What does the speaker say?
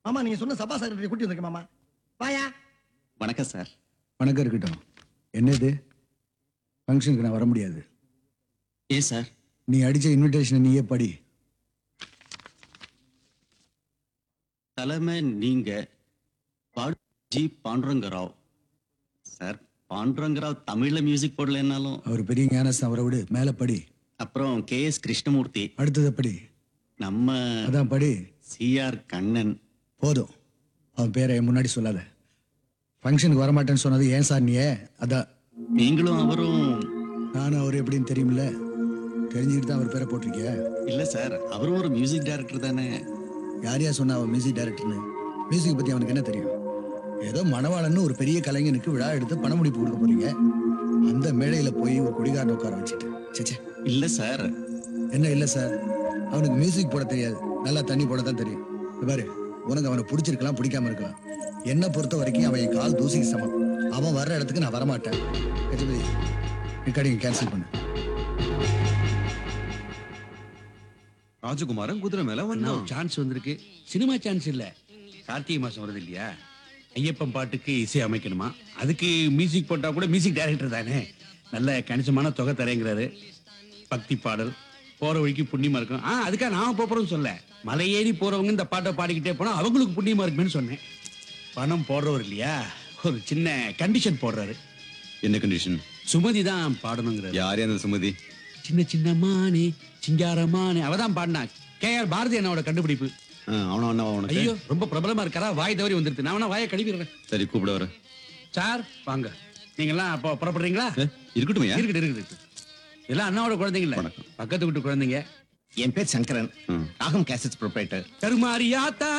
மாமா நீங்க சொன்ன சபா செக்ரட்டரி கூட்டி வந்திருக்கேன் மாமா வாயா வணக்கம் சார் வணக்கம் இருக்கட்டும் என்னது ஃபங்க்ஷனுக்கு நான் வர முடியாது ஏன் சார் நீ அடிச்ச இன்விடேஷனை நீயே படி தலைமை நீங்க பாடு ஜி பாண்டுரங்கராவ் சார் பாண்டுரங்கராவ் தமிழ்ல மியூசிக் போடலைன்னாலும் அவர் பெரிய ஞானஸ்தான் அவரை விடு மேலே படி அப்புறம் கே எஸ் கிருஷ்ணமூர்த்தி அடுத்ததை படி நம்ம அதான் படி சிஆர் கண்ணன் போதும் அவன் பேரை என் முன்னாடி சொல்லாத ஃபங்க்ஷனுக்கு வரமாட்டேன்னு சொன்னது ஏன் சார் நீயே அதான் நீங்களும் அவரும் நானும் அவர் எப்படின்னு தெரியுமில்ல தெரிஞ்சுக்கிட்டு தான் அவர் பேரை போட்டிருக்கிய இல்ல சார் அவரும் ஒரு மியூசிக் டைரக்டர் தானே யார் யார் சொன்னா அவன் மியூசிக் டைரக்டர்னு மியூசிக் பற்றி அவனுக்கு என்ன தெரியும் ஏதோ மணவாளன்னு ஒரு பெரிய கலைஞனுக்கு விழா எடுத்து பண முடிப்பு கொடுக்க போறீங்க அந்த மேடையில போய் ஒரு குடிகாரனை உட்கார வச்சுட்டு சேச்சே இல்ல சார் என்ன இல்லை சார் அவனுக்கு மியூசிக் போட தெரியாது நல்லா தண்ணி போட தான் தெரியும் இங்க பாரு உனக்கு அவனை பிடிச்சிருக்கலாம் பிடிக்காம இருக்கலாம் என்னை பொறுத்த வரைக்கும் அவன் என் கால் தூசிக்கு சமம் அவன் வர்ற இடத்துக்கு நான் வரமாட்டேன் கஜபதி ரெக்கார்டிங் கேன்சல் பண்ணு ராஜகுமாரன் குதிரை மேல வந்தான் சான்ஸ் வந்திருக்கு சினிமா சான்ஸ் இல்ல கார்த்திகை மாசம் வருது இல்லையா ஐயப்பன் பாட்டுக்கு இசை அமைக்கணுமா அதுக்கு மியூசிக் போட்டா கூட மியூசிக் டைரக்டர் தானே நல்ல கணிசமான தொகை தரேங்கிறாரு பக்தி பாடல் போற வழிக்கு புண்ணியமா இருக்கும் ஆ அதுக்காக நான் போறோம்னு சொல்ல மலை ஏறி போறவங்க இந்த பாட்டை பாடிக்கிட்டே போனா அவங்களுக்கு புண்ணியமா இருக்குமேன்னு சொன்னேன் பணம் போடுறவர் இல்லையா ஒரு சின்ன கண்டிஷன் போடுறாரு என்ன கண்டிஷன் சுமதி தான் பாடணுங்கிறாரு யாரே அந்த சுமதி சின்ன சின்ன மானே சிங்காரமானே அவதான் பாடினா கே ஆர் பாரதி அண்ணாவோட கண்டுபிடிப்பு ஆ, அவன அண்ணா உனக்கு ஐயோ ரொம்ப பிரபலமா இருக்காரா வாய் தவறி வந்துருது நான் வேணா வாயை கழுவிடுறேன் சரி கூப்பிட வர சார் வாங்க நீங்கெல்லாம் அப்போ புறப்படுறீங்களா இருக்கட்டும் இருக்குது இருக்குது எல்லாம் அண்ணாவோட குழந்தைங்க இல்ல வணக்கம். பக்கத்து வீட்டு குழந்தைங்க என் பேர் சங்கரன் ம். ராகம் கேசட்ஸ் ப்ரொப்ரைட்டர் கருமாரியாத்தா